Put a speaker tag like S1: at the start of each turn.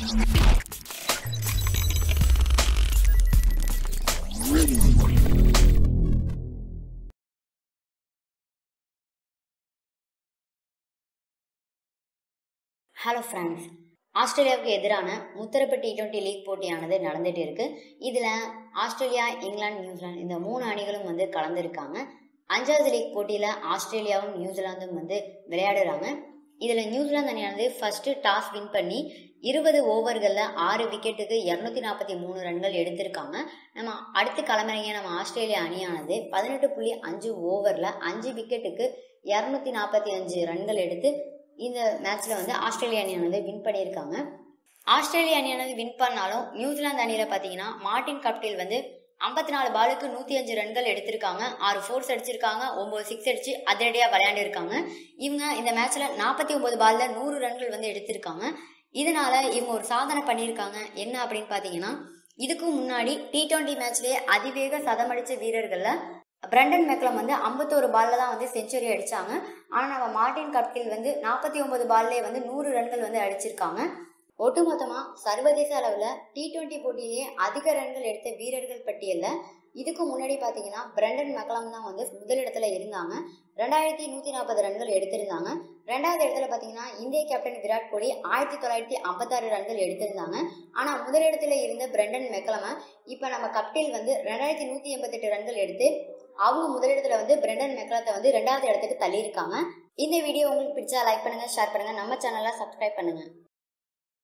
S1: hello friends ஆஸ்திரேலியாவுக்கு எதிரான முத்தரப்பு டி டுவெண்ட்டி லீக் போட்டியானது நடந்துட்டு இருக்கு இதில் ஆஸ்திரேலியா இங்கிலாந்து நியூசிலாந்து இந்த மூணு அணிகளும் வந்து கலந்துருக்காங்க அஞ்சாவது லீக் போட்டியில் ஆஸ்திரேலியாவும் நியூசிலாந்தும் வந்து விளையாடுறாங்க இதில் நியூசிலாந்து அணியானது ஃபர்ஸ்ட் டாஸ் வின் பண்ணி இருபது ஓவர்களில் ஆறு விக்கெட்டுக்கு இரநூத்தி நாற்பத்தி மூணு ரன்கள் எடுத்திருக்காங்க நம்ம அடுத்து களமிறங்கிய நம்ம ஆஸ்திரேலியா அணியானது பதினெட்டு புள்ளி அஞ்சு ஓவரில் அஞ்சு விக்கெட்டுக்கு இரநூத்தி நாற்பத்தி அஞ்சு ரன்கள் எடுத்து இந்த மேட்ச்ல வந்து ஆஸ்திரேலியா அணியானது வின் பண்ணியிருக்காங்க ஆஸ்திரேலியா அணியானது வின் பண்ணாலும் நியூசிலாந்து அணியில பாத்தீங்கன்னா மார்டின் கப்டில் வந்து ஐம்பத்தி நாலு பாலுக்கு நூத்தி அஞ்சு ரன்கள் எடுத்திருக்காங்க ஆறு ஃபோர்ஸ் அடிச்சிருக்காங்க ஒன்பது சிக்ஸ் அடிச்சு அதிரடியா விளையாண்டு இருக்காங்க இவங்க இந்த மேட்ச்ல நாற்பத்தி ஒன்பது பால்ல நூறு ரன்கள் வந்து எடுத்திருக்காங்க இதனால இவங்க ஒரு சாதனை பண்ணியிருக்காங்க என்ன அப்படின்னு பாத்தீங்கன்னா இதுக்கு முன்னாடி டி டுவெண்ட்டி மேட்ச்லயே அதிவேக சதமடிச்ச வீரர்கள்ல பிரண்டன் மெக்லம் வந்து ஐம்பத்தோரு பால்ல தான் வந்து செஞ்சுரி அடிச்சாங்க ஆனா நம்ம மார்டின் கப்டில் வந்து நாற்பத்தி ஒன்பது பால்லே வந்து நூறு ரன்கள் வந்து அடிச்சிருக்காங்க ஒட்டுமொத்தமா சர்வதேச அளவுல டி டுவெண்ட்டி போட்டியிலேயே அதிக ரன்கள் எடுத்த வீரர்கள் பட்டியல்ல இதுக்கு முன்னாடி பாத்தீங்கன்னா பிரண்டன் மெக்லம் தான் வந்து முதலிடத்துல இருந்தாங்க ரெண்டாயிரத்தி நூத்தி நாற்பது ரன்கள் எடுத்திருந்தாங்க ரெண்டாவது இடத்துல பாத்தீங்கன்னா இந்திய கேப்டன் விராட் கோலி ஆயிரத்தி தொள்ளாயிரத்தி ஐம்பத்தாறு ரன்கள் எடுத்திருந்தாங்க ஆனா முதலிடத்துல இருந்த பிரண்டன் மெக்கலம இப்ப நம்ம கப்டில் வந்து ரெண்டாயிரத்தி நூத்தி எண்பத்தெட்டு ரன்கள் எடுத்து அவங்க முதலிடத்துல வந்து பிரண்டன் மெக்லத்தை வந்து ரெண்டாவது இடத்துக்கு தள்ளியிருக்காங்க இந்த வீடியோ உங்களுக்கு பிடிச்சா லைக் பண்ணுங்க ஷேர் பண்ணுங்க நம்ம சேனலை சப்ஸ்கிரைப் பண்ணுங்க